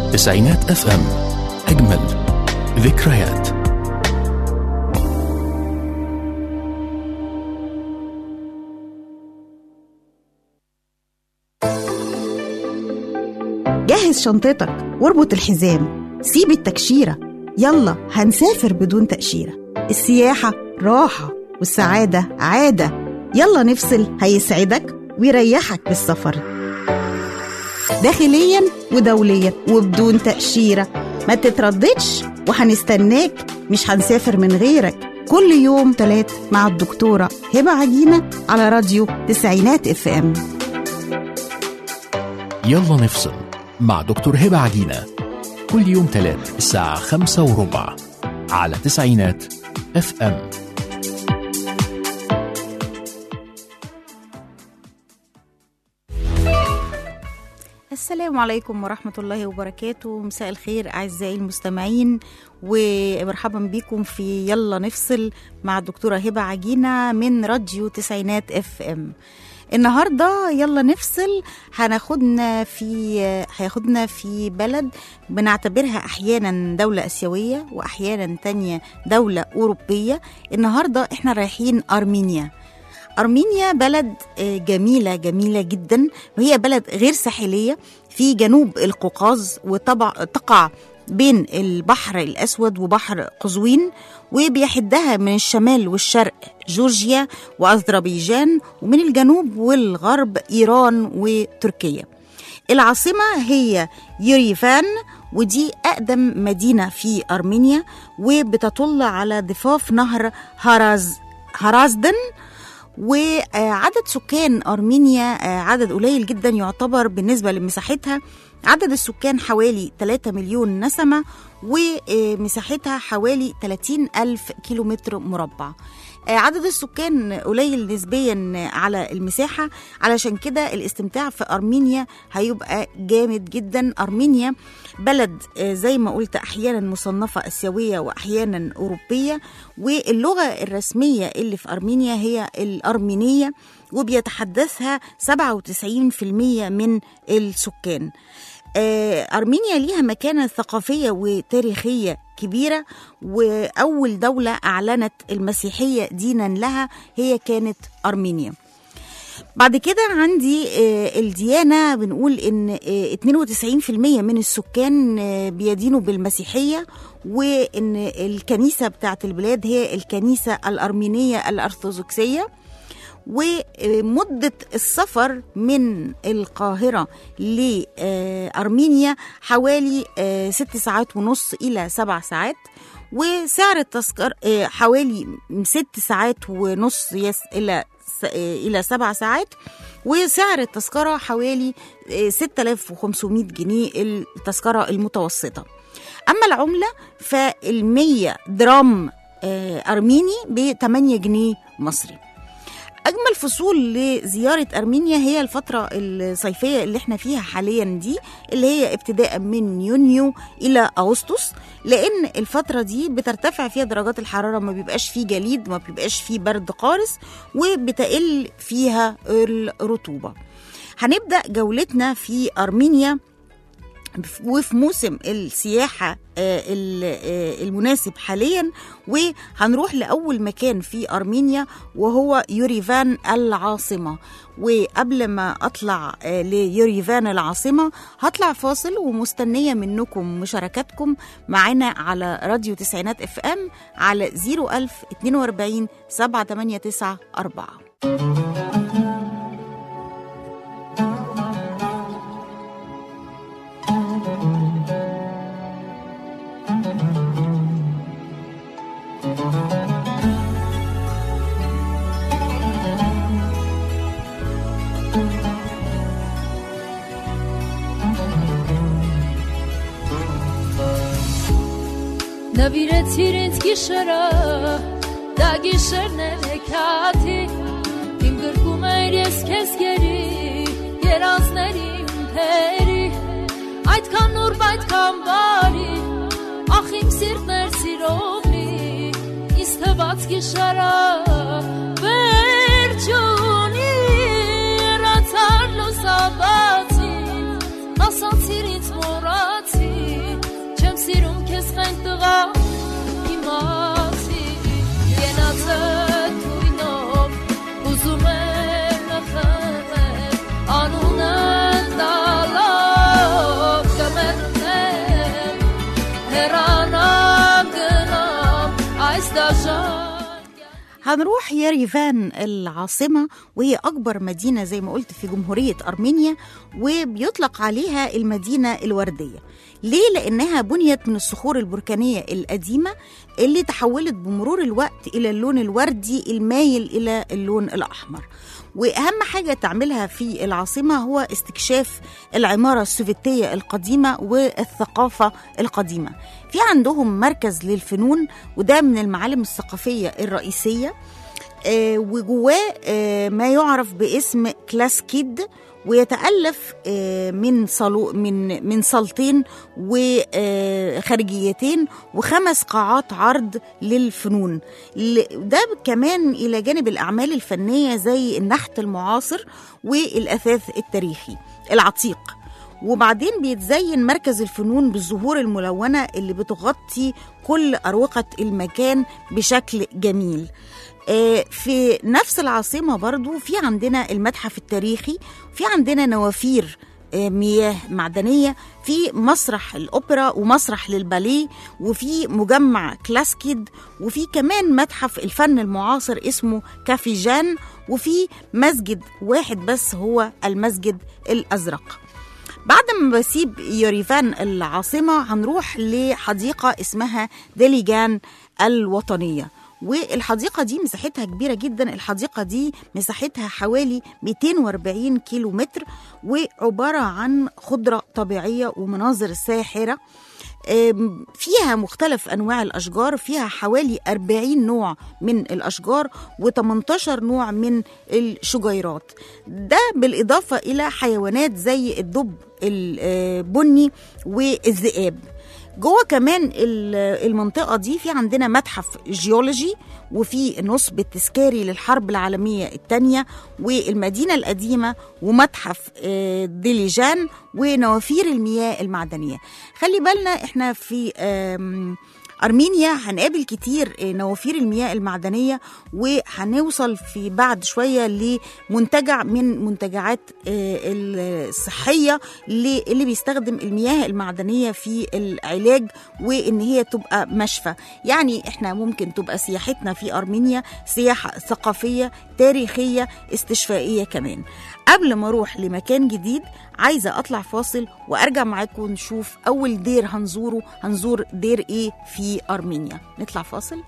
تسعينات اف ام اجمل ذكريات جهز شنطتك واربط الحزام سيب التكشيرة يلا هنسافر بدون تأشيرة السياحة راحة والسعادة عادة يلا نفصل هيسعدك ويريحك بالسفر داخليا ودوليا وبدون تأشيرة ما تترددش وهنستناك مش هنسافر من غيرك كل يوم تلات مع الدكتورة هبة عجينة على راديو تسعينات اف ام يلا نفصل مع دكتور هبة عجينة كل يوم تلات الساعة خمسة وربع على تسعينات اف ام السلام عليكم ورحمة الله وبركاته مساء الخير أعزائي المستمعين ومرحبا بكم في يلا نفصل مع الدكتورة هبة عجينة من راديو تسعينات اف ام النهارده يلا نفصل هناخدنا في هياخدنا في بلد بنعتبرها احيانا دوله اسيويه واحيانا تانية دوله اوروبيه النهارده احنا رايحين ارمينيا أرمينيا بلد جميلة جميلة جدا وهي بلد غير ساحلية في جنوب القوقاز وطبع تقع بين البحر الأسود وبحر قزوين وبيحدها من الشمال والشرق جورجيا وأذربيجان ومن الجنوب والغرب إيران وتركيا العاصمة هي يوريفان ودي أقدم مدينة في أرمينيا وبتطل على ضفاف نهر هراز هرازدن وعدد سكان أرمينيا عدد قليل جدا يعتبر بالنسبة لمساحتها عدد السكان حوالي 3 مليون نسمة ومساحتها حوالي 30 ألف كيلومتر مربع عدد السكان قليل نسبيا على المساحة علشان كده الاستمتاع في أرمينيا هيبقى جامد جدا أرمينيا بلد زي ما قلت أحيانا مصنفة آسيوية وأحيانا أوروبية واللغة الرسمية اللي في أرمينيا هي الأرمينية وبيتحدثها 97% من السكان أرمينيا ليها مكانة ثقافية وتاريخية كبيرة وأول دولة أعلنت المسيحية دينا لها هي كانت أرمينيا بعد كده عندي الديانة بنقول إن 92% من السكان بيدينوا بالمسيحية وإن الكنيسة بتاعت البلاد هي الكنيسة الأرمينية الأرثوذكسية ومدة السفر من القاهرة لأرمينيا حوالي ست ساعات ونص إلى سبع ساعات وسعر التذكر حوالي ست ساعات ونص إلى إلى سبع ساعات وسعر التذكرة حوالي 6500 جنيه التذكرة المتوسطة أما العملة فالمية درام أرميني ب 8 جنيه مصري اجمل فصول لزياره ارمينيا هي الفتره الصيفيه اللي احنا فيها حاليا دي اللي هي ابتداء من يونيو الى اغسطس لان الفتره دي بترتفع فيها درجات الحراره ما بيبقاش فيه جليد ما بيبقاش فيه برد قارس وبتقل فيها الرطوبه هنبدا جولتنا في ارمينيا وفي موسم السياحة المناسب حاليا وهنروح لأول مكان في أرمينيا وهو يوريفان العاصمة وقبل ما أطلع ليوريفان العاصمة هطلع فاصل ومستنية منكم مشاركاتكم معنا على راديو تسعينات اف ام على 01042 789 4 Նվիրեցիր ինձ գիշերը, դա գիշերն է հեքիաթի Իմ գրկում էր ես քեզ գերի, երազների փերի Այդքան նուրբ, այդքան բարի, ախ իմ սիրտն էր սիրողնի Իս թված գիշերը, վերջ ունի, երացար լուսաբացի Ասացիր ինձ մորացի هنروح يريفان العاصمة وهي أكبر مدينة زي ما قلت في جمهورية أرمينيا وبيطلق عليها المدينة الوردية ليه؟ لأنها بنيت من الصخور البركانية القديمة اللي تحولت بمرور الوقت إلى اللون الوردي المايل إلى اللون الأحمر واهم حاجه تعملها في العاصمه هو استكشاف العماره السوفيتيه القديمه والثقافه القديمه في عندهم مركز للفنون وده من المعالم الثقافيه الرئيسيه آه، وجواه آه، ما يعرف باسم كلاسكيد ويتألف آه، من صالو من من صالتين وخارجيتين وخمس قاعات عرض للفنون ل- ده كمان إلى جانب الأعمال الفنية زي النحت المعاصر والأثاث التاريخي العتيق وبعدين بيتزين مركز الفنون بالزهور الملونة اللي بتغطي كل أروقة المكان بشكل جميل آه، في نفس العاصمة برضو في عندنا المتحف التاريخي في عندنا نوافير آه، مياه معدنية في مسرح الأوبرا ومسرح للباليه وفي مجمع كلاسكيد وفي كمان متحف الفن المعاصر اسمه كافي جان وفي مسجد واحد بس هو المسجد الأزرق بعد ما بسيب يوريفان العاصمة هنروح لحديقة اسمها ديليجان الوطنية والحديقة دي مساحتها كبيرة جدا الحديقة دي مساحتها حوالي 240 كيلو متر وعبارة عن خضرة طبيعية ومناظر ساحرة آم، فيها مختلف انواع الاشجار فيها حوالي 40 نوع من الاشجار و18 نوع من الشجيرات ده بالاضافه الى حيوانات زي الدب البني والذئاب جوه كمان ال- المنطقه دي في عندنا متحف جيولوجي وفي نصب التذكاري للحرب العالميه الثانيه والمدينه القديمه ومتحف آه، ديليجان ونوافير المياه المعدنيه خلي بالنا احنا في آم، أرمينيا هنقابل كتير آه، نوافير المياه المعدنية وهنوصل في بعد شوية لمنتجع من منتجعات آه، الصحية اللي اللي بيستخدم المياه المعدنية في العلاج وإن هي تبقى مشفى يعني إحنا ممكن تبقى سياحتنا في أرمينيا سياحة ثقافية تاريخية استشفائية كمان قبل ما أروح لمكان جديد عايزة أطلع فاصل وأرجع معاكم نشوف أول دير هنزوره هنزور دير إيه في أرمينيا نطلع فاصل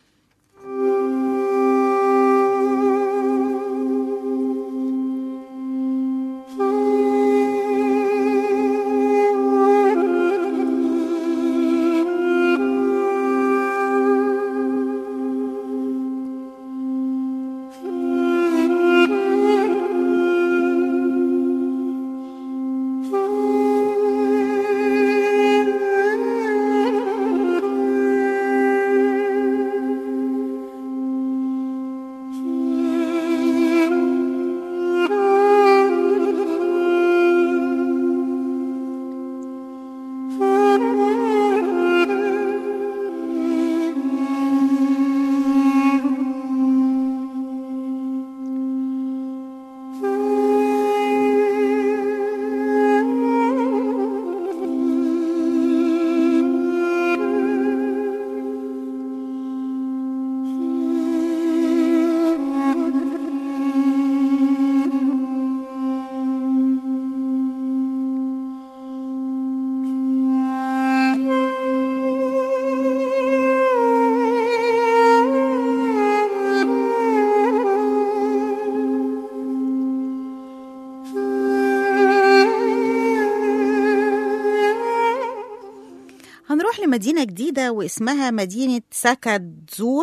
هنروح لمدينة جديدة واسمها مدينة ساكادزور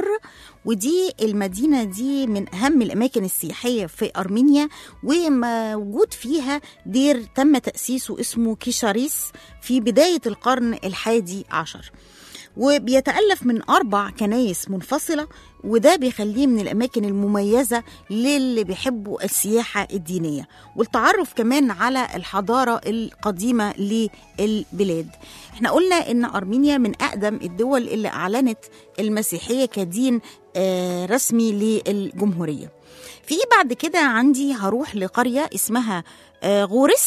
ودي المدينة دي من أهم الأماكن السياحية في أرمينيا وموجود فيها دير تم تأسيسه اسمه كيشاريس في بداية القرن الحادي عشر وبيتألف من أربع كنايس منفصلة وده بيخليه من الأماكن المميزة للي بيحبوا السياحة الدينية والتعرف كمان على الحضارة القديمة للبلاد احنا قلنا ان أرمينيا من أقدم الدول اللي أعلنت المسيحية كدين آه، رسمي للجمهورية في بعد كده عندي هروح لقرية اسمها آه، غورس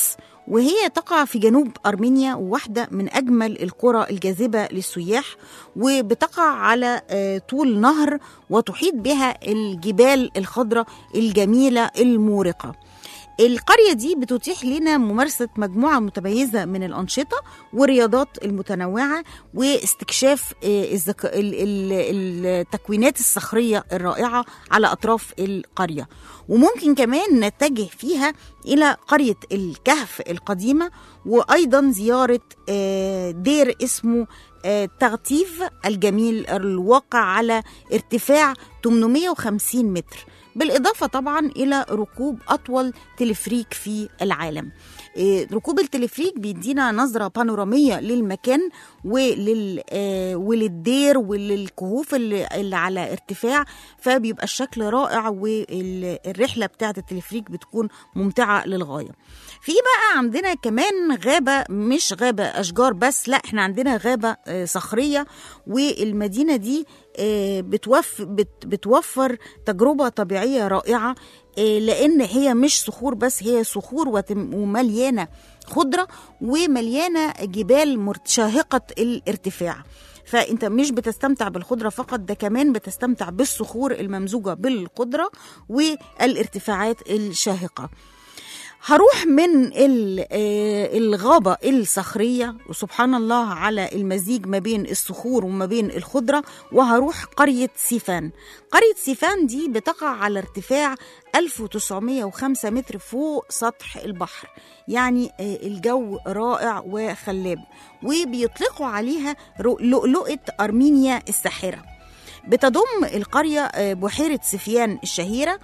وهي تقع في جنوب أرمينيا وواحدة من أجمل القرى الجاذبة للسياح وبتقع على آه، طول نهر وتحيط بها الجبال الخضراء الجميلة المورقة القرية دي بتتيح لنا ممارسة مجموعة متميزة من الأنشطة والرياضات المتنوعة واستكشاف آه، الذك- ال- ال- التكوينات الصخرية الرائعة على أطراف القرية وممكن كمان نتجه فيها إلى قرية الكهف القديمة وأيضا زيارة آه، دير اسمه آه، تغتيف الجميل الواقع على ارتفاع 850 متر بالإضافة طبعا إلى ركوب أطول تلفريك في العالم إيه، ركوب التلفريك بيدينا نظرة بانورامية للمكان ولل آه، وللدير وللكهوف اللي, اللي على ارتفاع فبيبقى الشكل رائع والرحلة بتاعة التلفريك بتكون ممتعة للغاية في بقى عندنا كمان غابة مش غابة أشجار بس لا احنا عندنا غابة آه، صخرية والمدينة دي آه، بتوف بت بتوفر تجربة طبيعية رائعة آه، لأن هي مش صخور بس هي صخور وتم- ومليانة خضرة ومليانة جبال مرت- شاهقة الارتفاع فانت مش بتستمتع بالخضره فقط ده كمان بتستمتع بالصخور الممزوجه بالخضره والارتفاعات الشاهقه هروح من ال- آه، الغابة الصخرية وسبحان الله على المزيج ما بين الصخور وما بين الخضرة وهروح قرية سيفان قرية سيفان دي بتقع على ارتفاع 1905 متر فوق سطح البحر يعني آه، الجو رائع وخلاب وبيطلقوا عليها رو- لؤلؤة أرمينيا الساحرة بتضم القرية آه، بحيرة سفيان الشهيرة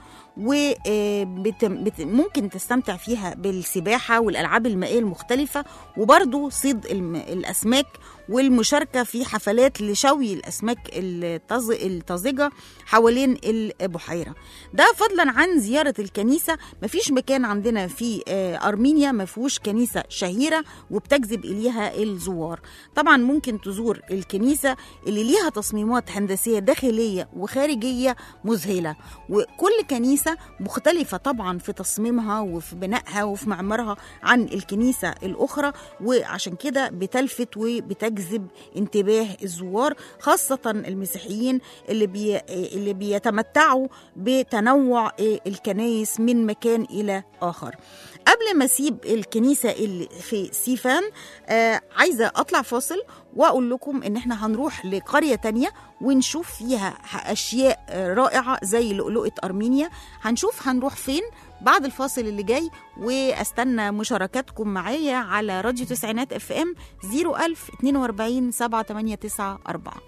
وممكن تستمتع فيها بالسباحة والألعاب المائية المختلفة وبرضو صيد الم- الأسماك والمشاركة في حفلات لشوي الأسماك الطز- الطازجة حوالين البحيرة ده فضلا عن زيارة الكنيسة مفيش مكان عندنا في آه، أرمينيا مفهوش كنيسة شهيرة وبتجذب إليها الزوار طبعا ممكن تزور الكنيسة اللي ليها تصميمات هندسية داخلية وخارجية مذهلة وكل كنيسة مختلفة طبعا في تصميمها وفي بنائها وفي معمارها عن الكنيسة الأخرى وعشان كده بتلفت وبتجذب انتباه الزوار خاصة المسيحيين اللي بي اللي بيتمتعوا بتنوع الكنايس من مكان إلى آخر قبل ما اسيب الكنيسه اللي في سيفان آه عايزه اطلع فاصل واقول لكم ان احنا هنروح لقريه تانية ونشوف فيها اشياء آه، رائعه زي لؤلؤه ارمينيا هنشوف هنروح فين بعد الفاصل اللي جاي واستنى مشاركاتكم معايا على راديو تسعينات اف ام 01000 42 7894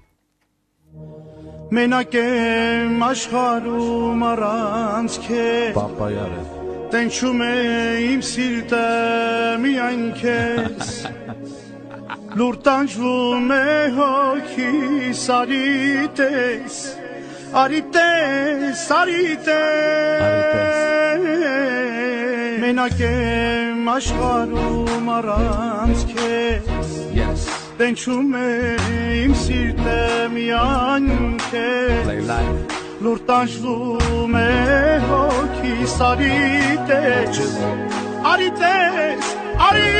Մենակ եմ աշխարհում առանց քեզ Պապայարը Տենչում է իմ սիրտը միայն քեզ Լուր տանջվում է հոգիս արի տես Արի տես, արի տես Մենակ եմ աշխարհում առանց քեզ Yes Տենչում է իմ սիրտը միայն քեզ Play life Լուր տանջվում է հոգիս արի տես Արի տես, արի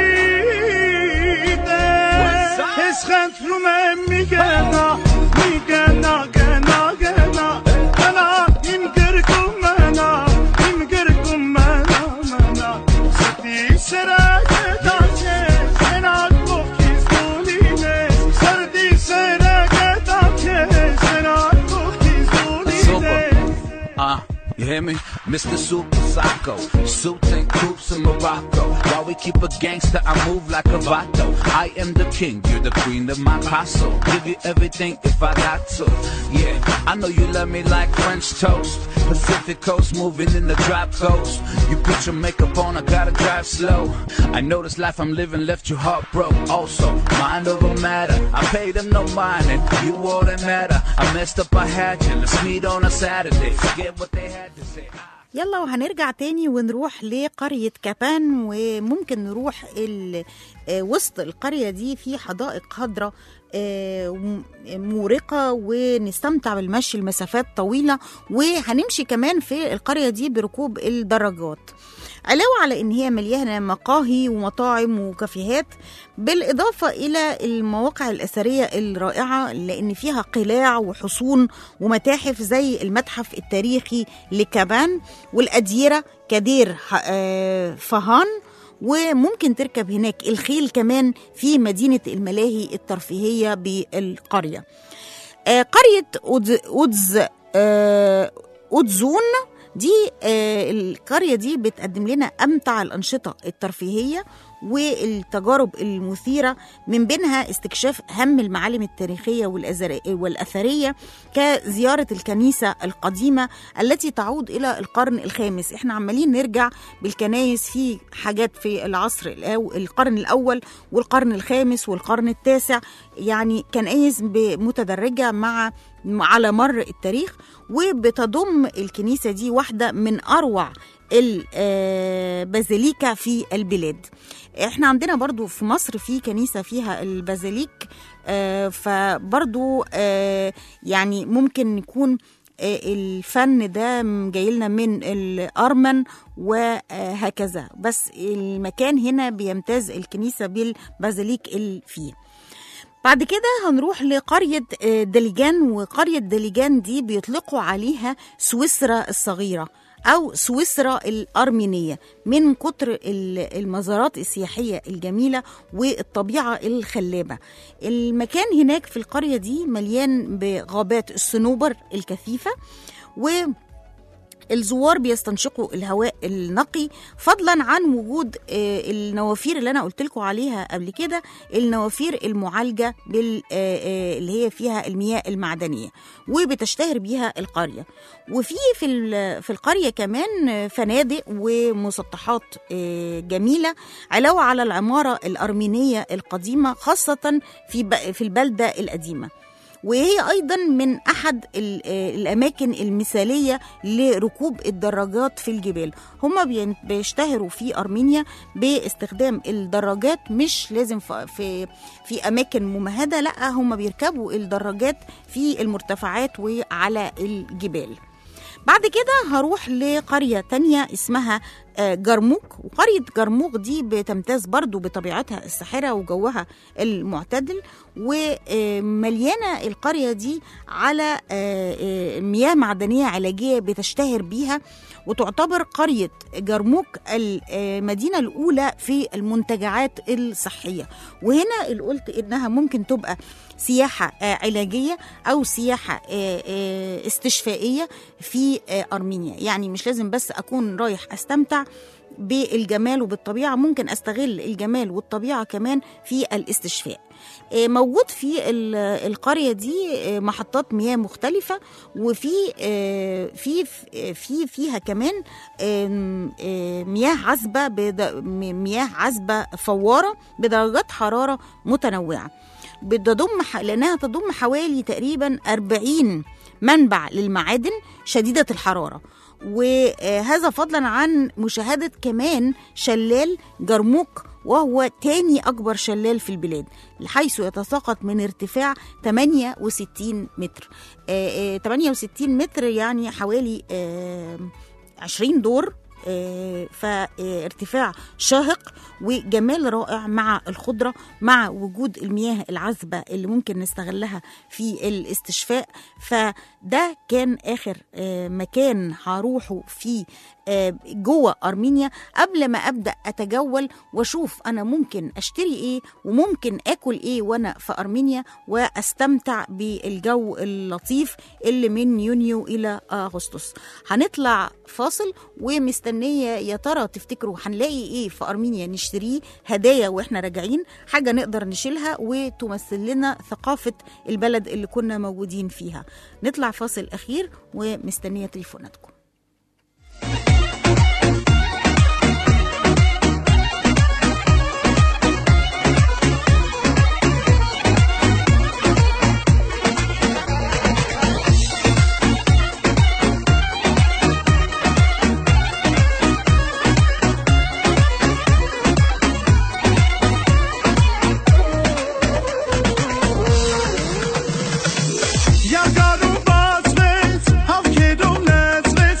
տես Ես խնդրում եմ մի գնա, մի գնա, գնա, գնա Գնա, իմ գրկում մնա, իմ գրկում մնա, մնա Ստի սրակ դաչե, սենակ ողքից դու լինես Սրտի սրակ դաչե, սենակ ողքից դու լինես Uh, you hear me? Mr. Super Psycho, suits and coops in Morocco. While we keep a gangster, I move like a vato. I am the king, you're the queen of my castle. Give you everything if I got to. Yeah, I know you love me like French toast. Pacific coast, moving in the drop coast. You put your makeup on, I gotta drive slow. I know this life I'm living left you heartbroken. Also, mind over matter. I paid them no mind, and you all that matter. I messed up, I had you. Let's meet on a Saturday. Forget what they had to say. يلا وهنرجع تاني ونروح لقرية كابان وممكن نروح ال- آه، وسط القرية دي في حدائق خضراء آه، وم- مورقة ونستمتع بالمشي لمسافات طويلة وهنمشي كمان في القرية دي بركوب الدراجات علاوة على إن هي مليانة مقاهي ومطاعم وكافيهات بالإضافة إلى المواقع الأثرية الرائعة لأن فيها قلاع وحصون ومتاحف زي المتحف التاريخي لكابان والأديرة كدير ح- آه، فهان وممكن تركب هناك الخيل كمان في مدينة الملاهي الترفيهية بالقرية آه، قرية أودز, أودز آه، أودزون دي آه، القرية دي بتقدم لنا أمتع الأنشطة الترفيهية والتجارب المثيرة من بينها استكشاف أهم المعالم التاريخية والأزر- والأثرية كزيارة الكنيسة القديمة التي تعود إلى القرن الخامس احنا عمالين نرجع بالكنايس في حاجات في العصر الأو- القرن الأول والقرن الخامس والقرن التاسع يعني كنايس ب- متدرجة مع على مر التاريخ وبتضم الكنيسة دي واحدة من أروع البازيليكا في البلاد احنا عندنا برضو في مصر في كنيسة فيها البازيليك آه، فبرضو آه، يعني ممكن يكون آه، الفن ده جاي لنا من الأرمن وهكذا بس المكان هنا بيمتاز الكنيسة بالبازيليك اللي فيه بعد كده هنروح لقرية آه، دليجان وقرية دليجان دي بيطلقوا عليها سويسرا الصغيرة أو سويسرا الأرمينية من كتر ال- المزارات السياحية الجميلة والطبيعة الخلابة المكان هناك في القرية دي مليان بغابات الصنوبر الكثيفة و الزوار بيستنشقوا الهواء النقي فضلا عن وجود آه، النوافير اللي انا قلت لكم عليها قبل كده النوافير المعالجه بال آه، آه، اللي هي فيها المياه المعدنيه وبتشتهر بيها القريه وفي في ال- في القريه كمان آه، فنادق ومسطحات آه، جميله علاوه على العماره الارمينيه القديمه خاصه في ب- في البلده القديمه وهي ايضا من احد ال- آه، الاماكن المثاليه لركوب الدراجات في الجبال هم بين- بيشتهروا في ارمينيا باستخدام الدراجات مش لازم ف- في في اماكن ممهده لا هم بيركبوا الدراجات في المرتفعات وعلى الجبال بعد كده هروح لقرية تانية اسمها آه، جرموك وقرية جرموك دي بتمتاز برضو بطبيعتها الساحرة وجوها المعتدل ومليانة القرية دي على آه، آه، مياه معدنية علاجية بتشتهر بيها وتعتبر قرية جرموك المدينة الأولى في المنتجعات الصحية وهنا اللي قلت إنها ممكن تبقى سياحة آه، علاجية أو سياحة آه، آه، استشفائية في آه، أرمينيا يعني مش لازم بس أكون رايح أستمتع بالجمال وبالطبيعة ممكن أستغل الجمال والطبيعة كمان في الاستشفاء آه، موجود في ال- القرية دي آه، محطات مياه مختلفة وفي آه، في في فيها كمان آم، آه، مياه عذبة بد- م- مياه عذبة فوارة بدرجات حرارة متنوعة بتضم ح- لأنها تضم حوالي تقريبا 40 منبع للمعادن شديدة الحرارة وهذا فضلا عن مشاهدة كمان شلال جرموك وهو تاني أكبر شلال في البلاد حيث يتساقط من ارتفاع 68 متر آه، آه، 68 متر يعني حوالي آه، 20 دور آه، فارتفاع شاهق وجمال رائع مع الخضرة مع وجود المياه العذبة اللي ممكن نستغلها في الاستشفاء فده كان آخر آه، مكان هروحه في آه، جوه أرمينيا قبل ما أبدأ أتجول وأشوف أنا ممكن أشتري إيه وممكن آكل إيه وأنا في أرمينيا وأستمتع بالجو اللطيف اللي من يونيو إلى أغسطس هنطلع فاصل ومستنية يا ترى تفتكروا هنلاقي إيه في أرمينيا نشتريه هدايا وإحنا راجعين حاجة نقدر نشيلها وتمثل لنا ثقافة البلد اللي كنا موجودين فيها نطلع فاصل أخير ومستنية تليفوناتكم Ja, gar du was willst, auf jedem Netz willst.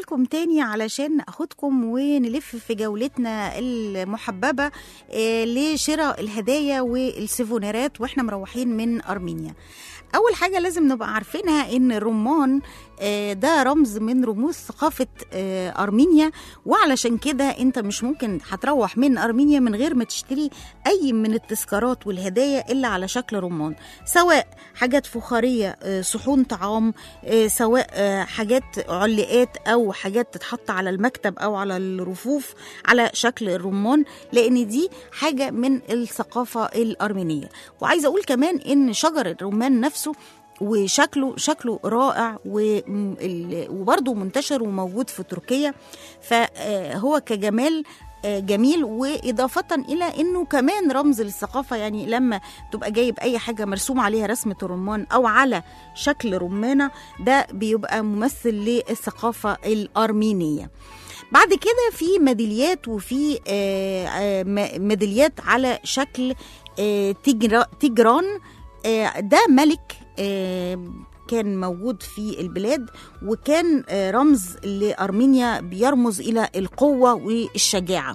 لكم تاني علشان اخدكم ونلف في جولتنا المحببه آه، لشراء الهدايا والسيفونيرات واحنا مروحين من ارمينيا اول حاجه لازم نبقى عارفينها ان الرمان آه، ده رمز من رموز ثقافه آه، ارمينيا وعلشان كده انت مش ممكن هتروح من ارمينيا من غير ما تشتري اي من التذكارات والهدايا الا على شكل رمان سواء حاجات فخاريه آه، صحون طعام آه، سواء آه، حاجات علقات او حاجات تتحط على المكتب او على الرفوف على شكل الرمان لان دي حاجه من الثقافه الارمينيه وعايزه اقول كمان ان شجر الرمان نفسه وشكله شكله رائع وم- ال- وبرضه منتشر وموجود في تركيا فهو كجمال آه، جميل وإضافة إلى أنه كمان رمز للثقافة يعني لما تبقى جايب أي حاجة مرسوم عليها رسمة الرمان أو على شكل رمانة ده بيبقى ممثل للثقافة الأرمينية بعد كده في ميداليات وفي آه، آه، م- ميداليات على شكل آه، تجرا- تجران آه، ده ملك آه، كان موجود في البلاد وكان آه، رمز لأرمينيا بيرمز إلى القوة والشجاعة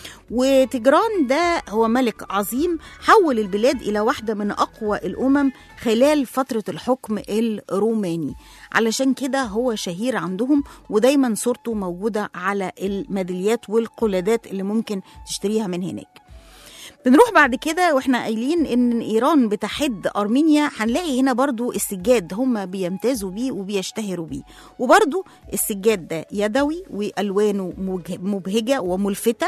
وتجران ده هو ملك عظيم حول البلاد إلى واحدة من أقوى الأمم خلال فترة الحكم الروماني علشان كده هو شهير عندهم ودايما صورته موجودة على الميداليات والقلادات اللي ممكن تشتريها من هناك بنروح بعد كده واحنا قايلين ان ايران بتحد ارمينيا هنلاقي هنا برضو السجاد هم بيمتازوا بيه وبيشتهروا بيه وبرضو السجاد ده يدوي والوانه مج- مبهجه وملفته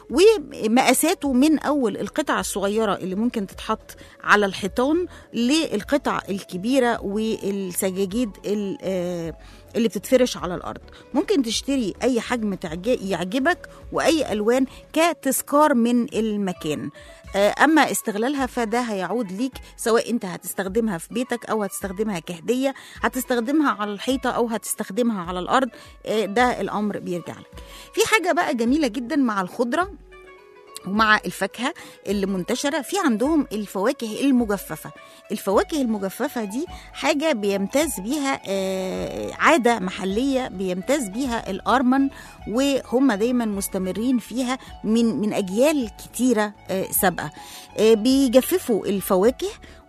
ومقاساته من اول القطع الصغيره اللي ممكن تتحط على الحيطان للقطع الكبيره والسجاجيد ال- آه، اللي بتتفرش على الارض ممكن تشتري اي حجم تعج- يعجبك واي الوان كتذكار من المكان آه، اما استغلالها فده هيعود ليك سواء انت هتستخدمها في بيتك او هتستخدمها كهديه هتستخدمها على الحيطه او هتستخدمها على الارض آه، ده الامر بيرجع لك في حاجه بقى جميله جدا مع الخضره ومع الفاكهه اللي منتشره في عندهم الفواكه المجففه الفواكه المجففه دي حاجه بيمتاز بيها آه، عاده محليه بيمتاز بيها الارمن وهم دايما مستمرين فيها من من اجيال كتيره آه، سابقه آه، بيجففوا الفواكه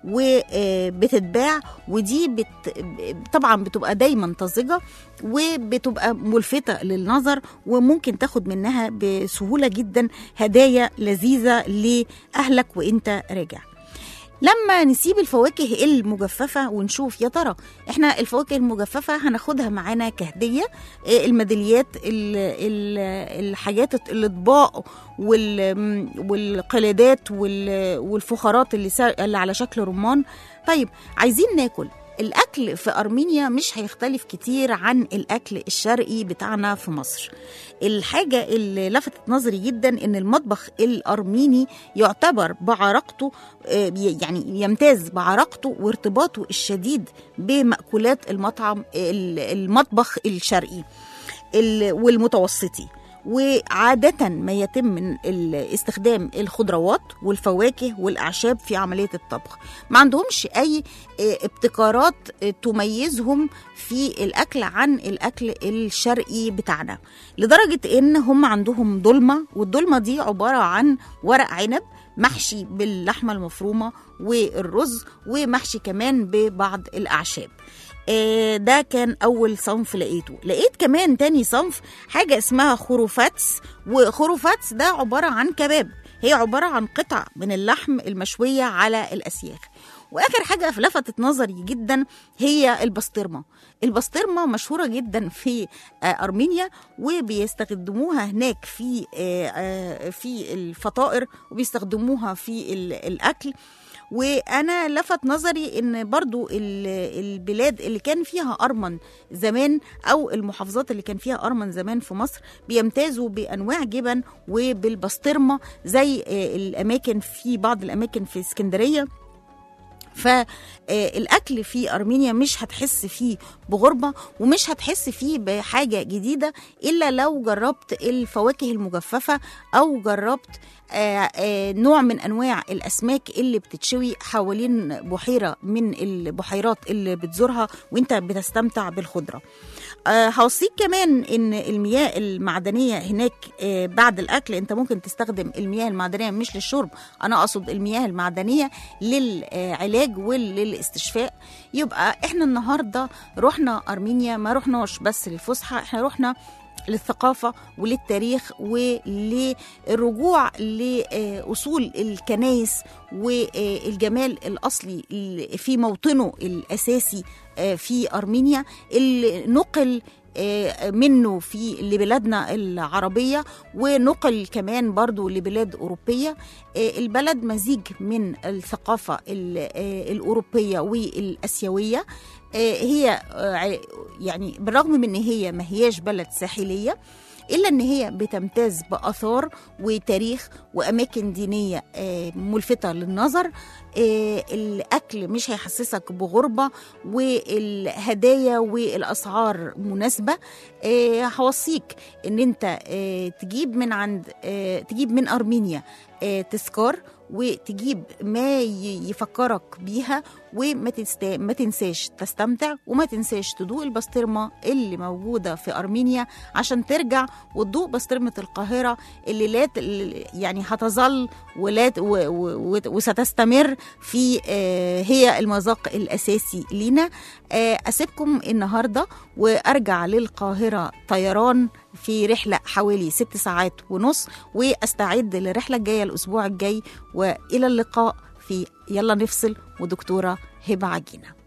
وبتتباع ودي بت... طبعا بتبقى دايما طازجه وبتبقى ملفته للنظر وممكن تاخد منها بسهوله جدا هدايا لذيذه لاهلك وانت راجع لما نسيب الفواكه المجففة ونشوف يا ترى احنا الفواكه المجففة هناخدها معانا كهدية إيه الميداليات ال- ال- الحاجات الاطباق وال- والقلادات وال- والفخارات اللي, سا- اللي على شكل رمان طيب عايزين ناكل الأكل في أرمينيا مش هيختلف كتير عن الأكل الشرقي بتاعنا في مصر الحاجة اللي لفتت نظري جدا إن المطبخ الأرميني يعتبر بعراقته آه، بي- يعني يمتاز بعراقته وارتباطه الشديد بمأكولات المطعم ال- المطبخ الشرقي ال- والمتوسطي وعادة ما يتم من ال- استخدام الخضروات والفواكه والأعشاب في عملية الطبخ ما عندهمش أي آه، ابتكارات آه، تميزهم في الأكل عن الأكل الشرقي بتاعنا لدرجة إن هم عندهم ضلمة والضلمة دي عبارة عن ورق عنب محشي باللحمة المفرومة والرز ومحشي كمان ببعض الأعشاب آه، ده كان أول صنف لقيته لقيت كمان تاني صنف حاجة اسمها خروفاتس وخروفاتس ده عبارة عن كباب هي عبارة عن قطع من اللحم المشوية على الأسياخ واخر حاجه لفتت نظري جدا هي البسطرمه البسطرمه مشهوره جدا في آه، ارمينيا وبيستخدموها هناك في آه، آه، في الفطائر وبيستخدموها في ال- الاكل وانا لفت نظري ان برضو ال- البلاد اللي كان فيها ارمن زمان او المحافظات اللي كان فيها ارمن زمان في مصر بيمتازوا بانواع جبن وبالبسطرمه زي آه، الاماكن في بعض الاماكن في اسكندريه فالاكل في ارمينيا مش هتحس فيه بغربه ومش هتحس فيه بحاجه جديده الا لو جربت الفواكه المجففه او جربت آه، آه، نوع من انواع الاسماك اللي بتتشوي حوالين بحيره من البحيرات اللي بتزورها وانت بتستمتع بالخضره آه، هوصيك كمان ان المياه المعدنيه هناك آه، بعد الاكل انت ممكن تستخدم المياه المعدنيه مش للشرب انا اقصد المياه المعدنيه للعلاج وللاستشفاء يبقى احنا النهارده رحنا ارمينيا ما رحناش بس للفسحه احنا رحنا للثقافة وللتاريخ وللرجوع لأصول الكنايس والجمال الأصلي في موطنه الأساسي في أرمينيا اللي نقل آه، منه في لبلادنا العربية ونقل كمان برضو لبلاد أوروبية آه، البلد مزيج من الثقافة ال- آه، الأوروبية والأسيوية آه، هي آه، ع- يعني بالرغم من ان هي ما هياش بلد ساحليه الا ان هي بتمتاز باثار وتاريخ واماكن دينيه آه، ملفته للنظر آه، الاكل مش هيحسسك بغربه والهدايا والاسعار مناسبه آه، هوصيك ان انت آه، تجيب من عند آه، تجيب من ارمينيا آه، تذكار وتجيب ما ي- يفكرك بيها وما تست... ما تنساش تستمتع وما تنساش تدوق البسطرمه اللي موجوده في ارمينيا عشان ترجع وتدوق بسطرمه القاهره اللي لا ت- يعني هتظل ولا ت- و... و... و... وستستمر في آه، هي المذاق الاساسي لينا آه، اسيبكم النهارده وارجع للقاهره طيران في رحله حوالي ست ساعات ونص واستعد للرحله الجايه الاسبوع الجاي والى اللقاء في يلا نفصل ودكتوره هبه عجينه